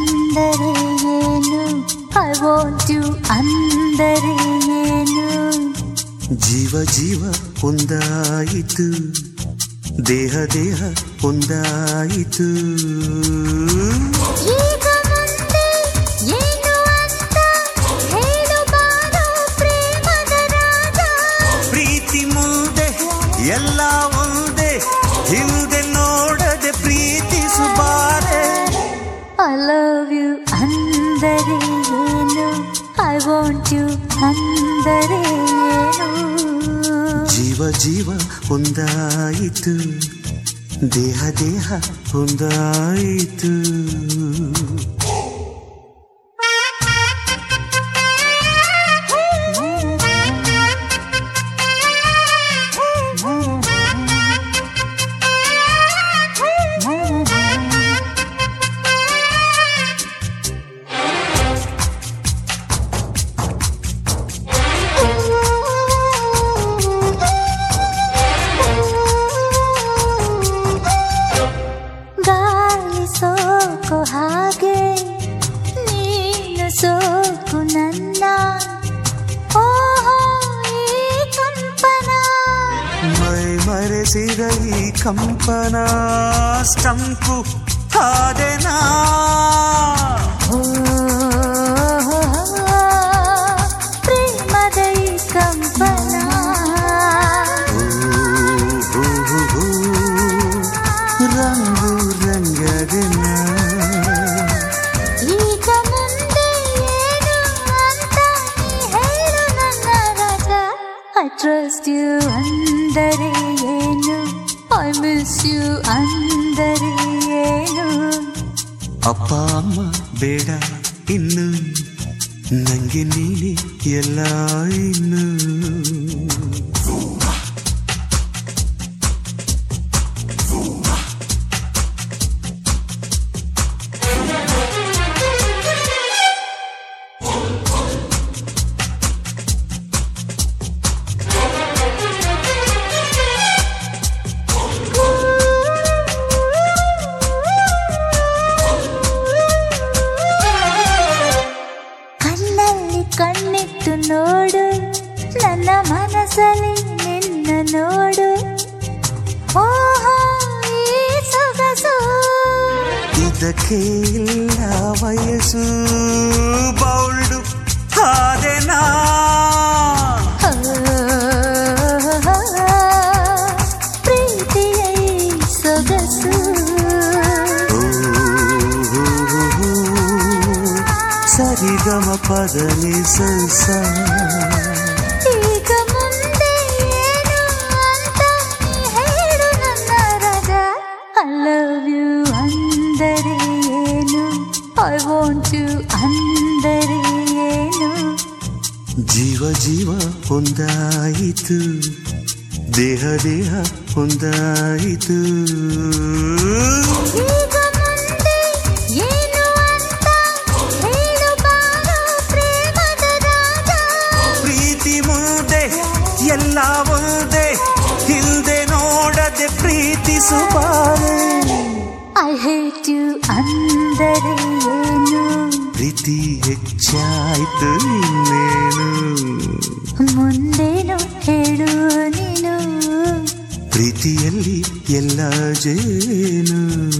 ಅಂದರೆ ಏನು I want you ಅಂದರೆ ಏನು ಜೀವ ಜೀವ ಒಂದಾಯಿತು ದೇಹ ದೇಹ ಒಂದಾಯಿತು ಈಗ ಮುಂದೆ ಏನು ಅಂತ ಹೇಳು ಬಾರೋ ಪ್ರೇಮದ ರಾಜ ಪ್ರೀತಿ ಮುಂದೆ ಎಲ್ಲ ಒಂದೇ ಹಿಂದೆ ನೋಡದೆ ಪ್ರೀತಿಸುಬಾರೆ ಐ ಲವ್ ಯು ಅಂದರೆ ಏನು ಐ ವಾಂಟ್ ಯು ಅಂದರೆ ಏನು ಜೀವ ಜೀವ ಒಂದಾಯಿತು ದೇಹ ದೇಹ ಒಂದಾಯಿತು ಗಾಳಿ ಸೋಕು ಹಾಗೆ ನೀನು ಸೋಕು ನನ್ನ ಓಹೋ ಈ ಕಂಪನ ಮೈ ಮರೆಸಿದ ಈ ಕಂಪನ ಸ್ಟಂಪು ಹಾದೆನಾ ಓ, ಪ್ರೇಮದ ಈ ಕಂಪನ ಓ, ಓ, ಓ, ರಂಗು ರಂಗದನ ಈಗ ಮುಂದೆ ಏನು ಅಂತ ನೀ ಹೇಳು ನನ್ನ ರಾಜ ಐ ಟ್ರಸ್ಟ್ ಯು ಅಂದರೆ ಏನು ಐ ಮಿಸ್ ಯು ಅಂದರೆ ಏನು ಅಪ್ಪ ಅಮ್ಮ ಬೇಡ ಇನ್ನು ನಂಗೆ ನೀನೆ ಎಲ್ಲ ಇನ್ನು ಕಣ್ಣಲ್ಲಿ ಕಣ್ಣಿಟ್ಟು ನೋಡು ನನ್ನ ಮನಸ್ಸಲ್ಲಿ ನಿನ್ನ ನೋಡು ಓಹೋ ಈ ಸೊಗಸು ಇದಕ್ಕೆ ಇಲ್ಲ ವಯಸ್ಸು ಬೌಲ್ಡು ಹಾದೆನಾ ಪ್ರೀತಿಯ ಈ ಸೊಗಸು ಓ, ಸರಿಗಮ ಪದನಿ ಸಸ ಈಗ ಮುಂದೆ ಏನು ಅಂತ ನೀ ಹೇಳು ನನ್ನ ರಾಜ ಐ ಲವ್ ಯು ಅಂದರೆ ಏನು ಐ ವಾಂಟ್ ಯು ಅಂದರೆ ಏನು ಜೀವ ಜೀವ ಒಂದಾಯಿತು ದೇಹ ದೇಹ ಒಂದಾಯಿತು ಈಗ ಮುಂದೆ ಏನು ಅಂತ ಹೇಳು ಬಾರೋ ಪ್ರೇಮದ ರಾಜ ಪ್ರೀತಿ ಮುಂದೆ ಎಲ್ಲ ಒಂದೇ ಹಿಂದೆ ನೋಡದೆ ಪ್ರೀತಿಸುಬಾರೆ ಐ ಹೇಟ್ ಯು ಅಂದರೆ ಏನು ಪ್ರೀತಿ ಹೆಚ್ಚಾಯ್ತು ಇನ್ನೇನು ಮುಂದೇನು ಹೇಳು ನೀನು ಪ್ರೀತಿಯಲ್ಲಿ ಎಲ್ಲ ಜೇನು